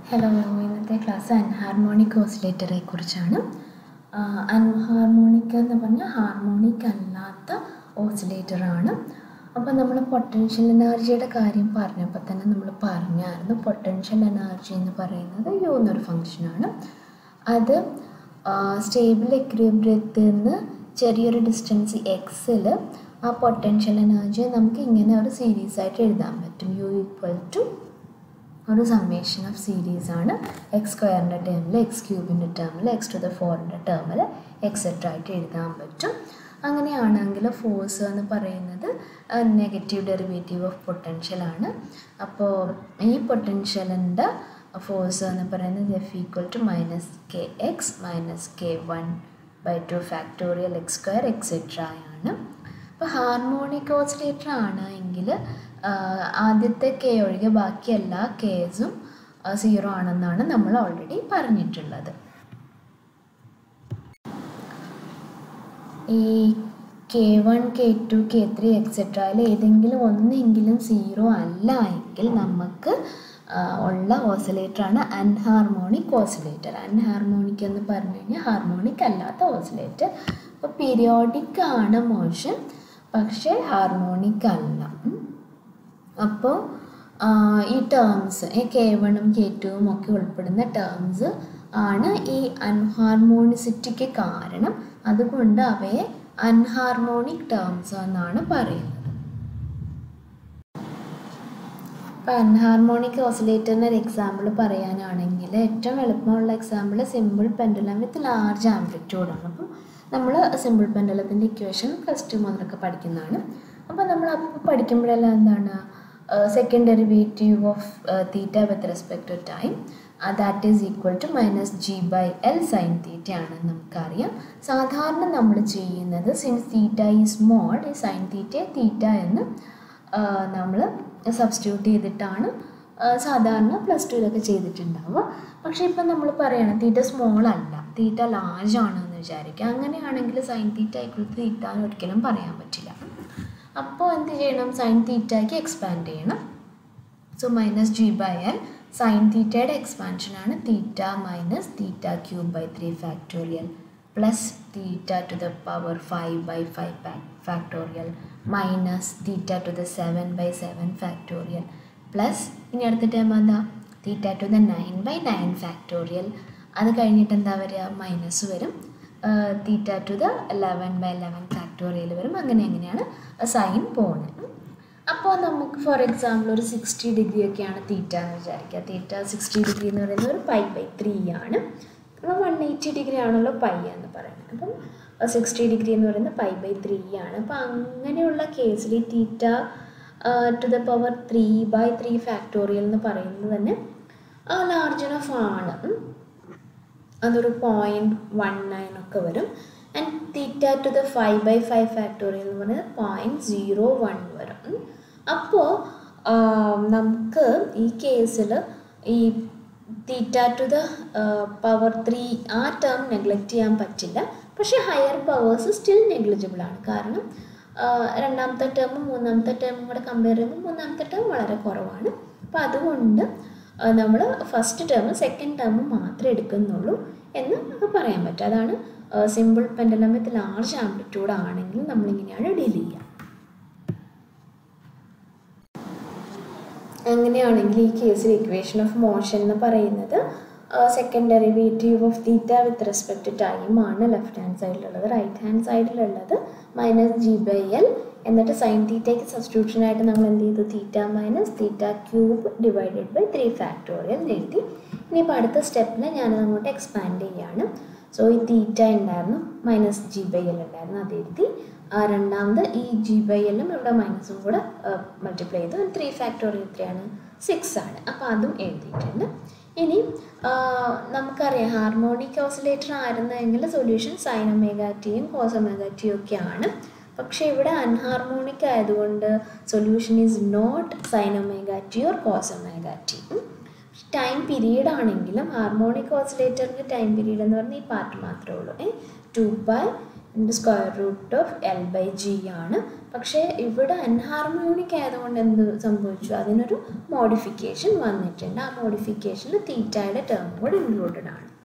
hello ഇന്നത്തെ class anharmonic ഓസിലേറ്ററെ കുറിച്ചാണ് anharmonic എന്ന് പറഞ്ഞാൽ ഹാർമോണിക് അല്ലാത്ത ഓസിലേറ്ററാണ് അപ്പോൾ നമ്മൾ പൊട്ടൻഷ്യൽ എനർജിയുടെ കാര്യം പറഞ്ഞപ്പോൾ തന്നെ നമ്മൾ പറഞ്ഞായിരുന്നു പൊട്ടൻഷ്യൽ എനർജി എന്ന് പറയുന്നത് യു എന്നൊരു ഫങ്ഷനാണ് അത് സ്റ്റേബിൾ എക്വിബ്രിയത്തിൽ നിന്ന് ചെറിയൊരു ഡിസ്റ്റൻസ് എക്സിൽ ആ പൊട്ടൻഷ്യൽ എനർജിയെ നമുക്ക് ഇങ്ങനെ ഒരു സീരീസ് ആയിട്ട് എഴുതാൻ പറ്റും യു ഈക്വൽ ടു ഒരു സമ്മേഷൻ ഓഫ് സീരീസ് ആണ് എക്സ് സ്ക്വയറിൻ്റെ ടേമിൽ എക്സ് ക്യൂബിൻ്റെ ടേമിൽ എക്സ് ടു ദ ഫോറിൻ്റെ ടേമിൽ എക്സെട്ര ആയിട്ട് എഴുതാൻ പറ്റും അങ്ങനെയാണെങ്കിൽ ഫോഴ്സ് എന്ന് പറയുന്നത് നെഗറ്റീവ് ഡെറിവേറ്റീവ് ഓഫ് പൊട്ടൻഷ്യൽ ആണ് അപ്പോൾ ഈ പൊട്ടൻഷ്യലിൻ്റെ ഫോഴ്സ് എന്ന് പറയുന്നത് F equal to minus K X minus K one by two factorial X square etcetera ആണ് അപ്പോൾ ഹാർമോണിക് ഓസിലേറ്റർ ആണ് എങ്കിൽ ആദ്യത്തെ കെ ഒഴികെ ബാക്കി എല്ലാ കേസും സീറോ ആണെന്നാണ് നമ്മൾ ഓൾറെഡി പറഞ്ഞിട്ടുള്ളത് ഈ K one K two K three എക്സെട്രയിൽ ഏതെങ്കിലും ഒന്നെങ്കിലും സീറോ അല്ല എങ്കിൽ നമുക്ക് ഉള്ള ഓസിലേറ്ററാണ് അൻഹാർമോണിക് ഓസിലേറ്റർ അൻഹാർമോണിക് എന്ന് പറഞ്ഞു കഴിഞ്ഞാൽ ഹാർമോണിക് അല്ലാത്ത ഓസിലേറ്റർ അപ്പോൾ പീരിയോഡിക് ആണ് മോഷൻ പക്ഷേ ഹാർമോണിക് അല്ല അപ്പോൾ ഈ ടേംസ് ഈ കെ വണ്ണും കെ ടുവും ഒക്കെ ഉൾപ്പെടുന്ന ടേംസ് ആണ് ഈ അൻഹാർമോണിസിറ്റിക്ക് കാരണം അതുകൊണ്ട് അവയെ അൻഹാർമോണിക് ടേംസ് എന്നാണ് പറയുന്നത് ഇപ്പോൾ അൻഹാർമോണിക് ഓസിലേറ്ററിന് ഒരു എക്സാമ്പിൾ പറയാനാണെങ്കിൽ ഏറ്റവും എളുപ്പമുള്ള example simple pendulum with large ആംപ്ലിറ്റ്യൂഡാണ് അപ്പം നമ്മൾ സിമ്പിൾ പെൻഡുലത്തിൻ്റെ ഇക്വേഷൻ പ്ലസ് ടു മുതലൊക്കെ പഠിക്കുന്നതാണ് അപ്പോൾ നമ്മൾ അപ്പോൾ പഠിക്കുമ്പോഴെല്ലാം എന്താണ് second derivative of theta with respect to time that is equal to minus G by L sine theta ആണെന്ന് നമുക്കറിയാം സാധാരണ നമ്മൾ ചെയ്യുന്നത് സിൻസ് തീറ്റ ഈ സ്മോൾ ഈ സൈൻ തീറ്റ തീറ്റ എന്ന് നമ്മൾ സബ്സ്റ്റിറ്റ്യൂട്ട് ചെയ്തിട്ടാണ് സാധാരണ പ്ലസ് ടുവിലൊക്കെ ചെയ്തിട്ടുണ്ടാവുക പക്ഷേ ഇപ്പം നമ്മൾ പറയണം തീറ്റ സ്മോൾ അല്ല തീറ്റ ലാർജ് ആണെന്ന് വിചാരിക്കുക അങ്ങനെയാണെങ്കിൽ sine theta equal to theta എന്ന് ഒരിക്കലും പറയാൻ പറ്റില്ല അപ്പോൾ എന്ത് ചെയ്യണം സൈൻ തീറ്റയ്ക്ക് എക്സ്പാൻഡ് ചെയ്യണം so minus G by L sine തീറ്റയുടെ എക്സ്പാൻഷനാണ് theta minus theta cube by three factorial plus theta to the power five by five factorial minus theta to the seven by seven factorial plus ഇനി അടുത്ത time എന്താ theta to the nine by nine factorial അത് കഴിഞ്ഞിട്ട് എന്താ വരിക minus വരും തീറ്റ to the eleven by eleven factorial വരും അങ്ങനെ അങ്ങനെയാണ് സൈൻ പോകുന്നത് അപ്പോൾ നമുക്ക് ഫോർ എക്സാമ്പിൾ ഒരു സിക്സ്റ്റി ഡിഗ്രി ഒക്കെയാണ് തീറ്റ എന്ന് വിചാരിക്കുക തീറ്റ സിക്സ്റ്റി ഡിഗ്രി എന്ന് പറയുന്നത് ഒരു പൈ ബൈ ത്രീ ആണ് നമ്മൾ വൺ എയ്റ്റി ഡിഗ്രി ആണല്ലോ പൈ എന്ന് പറയുന്നത് അപ്പം സിക്സ്റ്റി ഡിഗ്രി എന്ന് പറയുന്നത് പൈ ബൈ ത്രീ ആണ് അപ്പോൾ അങ്ങനെയുള്ള കേസിൽ theta to the power three by three factorial എന്ന് പറയുന്നത് തന്നെ ലാർജ് എനഫ് ആണ് അതൊരു പോയിൻറ്റ് വൺ നയൻ ഒക്കെ വരും and theta to the five by five factorial എന്ന് പറയുന്നത് പോയിൻറ്റ് സീറോ വൺ വരും അപ്പോൾ നമുക്ക് ഈ കേസിൽ ഈ theta to the power three ആ ടേം നെഗ്ലക്റ്റ് ചെയ്യാൻ പറ്റില്ല പക്ഷേ ഹയർ പവേഴ്സ് സ്റ്റിൽ നെഗ്ലിജിബിൾ ആണ് കാരണം രണ്ടാമത്തെ ടേമും മൂന്നാമത്തെ ടേമും കൂടെ കമ്പയർ ചെയ്യുമ്പോൾ മൂന്നാമത്തെ ടേം വളരെ കുറവാണ് അപ്പോൾ അതുകൊണ്ട് നമ്മൾ ഫസ്റ്റ് ടേമും സെക്കൻഡ് ടേമും മാത്രമേ എടുക്കുന്നുള്ളൂ എന്ന് പറയാൻ പറ്റും അതാണ് simple pendulum with large amplitude ആണെങ്കിൽ നമ്മളിങ്ങനെയാണ് ഡീൽ ചെയ്യുക അങ്ങനെയാണെങ്കിൽ ഈ കേസിൽ ഇക്വേഷൻ ഓഫ് മോഷൻ എന്ന് പറയുന്നത് second derivative of theta with respect time ആണ് ലെഫ്റ്റ് ഹാൻഡ് സൈഡിലുള്ളത് റൈറ്റ് ഹാൻഡ് സൈഡിലുള്ളത് മൈനസ് ജി ബൈ എൽ എന്നിട്ട് സൈൻ തീറ്റയ്ക്ക് സബ്സ്റ്റിറ്റ്യൂഷനായിട്ട് നമ്മൾ എന്ത് ചെയ്തു theta minus theta cube divided by three factorial എഴുതി ഇനിയിപ്പോൾ അടുത്ത സ്റ്റെപ്പിൽ ഞാനത് അങ്ങോട്ട് എക്സ്പാൻഡ് ചെയ്യാണ് സോ ഈ തീറ്റ ഉണ്ടായിരുന്നു മൈനസ് ജി ബൈ എൽ ഉണ്ടായിരുന്നു അത് എഴുതി രണ്ടാമത് ഈ ജി ബൈ എല്ലും ഇവിടെ മൈനസും കൂടെ മൾട്ടിപ്ലൈ ചെയ്തു ത്രീ ഫാക്ടോറിയൽ എത്രയാണ് സിക്സ് ആണ് അപ്പോൾ അതും എഴുതിയിട്ടുണ്ട് ഇനി നമുക്കറിയാം ഹാർമോണിക് ഓസിലേറ്റർ ആയിരുന്നെങ്കിൽ സൊല്യൂഷൻ സൈൻ ഒമേഗാറ്റിയും കോസ് ഒമേഗാറ്റിയും ഒക്കെയാണ് പക്ഷേ ഇവിടെ അൺഹാർമോണിക് ആയതുകൊണ്ട് solution is not sine omega t or cos omega t time period ആണെങ്കിലും ഹാർമോണിക് ഓസിലേറ്ററിന് ടൈം പീരീഡ് എന്ന് പറഞ്ഞാൽ ഈ പാർട്ട് മാത്രമേ ഉള്ളൂ a two pi into square root of l by g ആണ് പക്ഷേ ഇവിടെ അൻഹാർമോണിക് ആയതുകൊണ്ട് എന്ത് സംഭവിച്ചു അതിനൊരു മോഡിഫിക്കേഷൻ വന്നിട്ടുണ്ട് ആ മോഡിഫിക്കേഷനിൽ തീറ്റയുടെ ടേം കൂടെ ഇൻക്ലൂഡഡ് ആണ്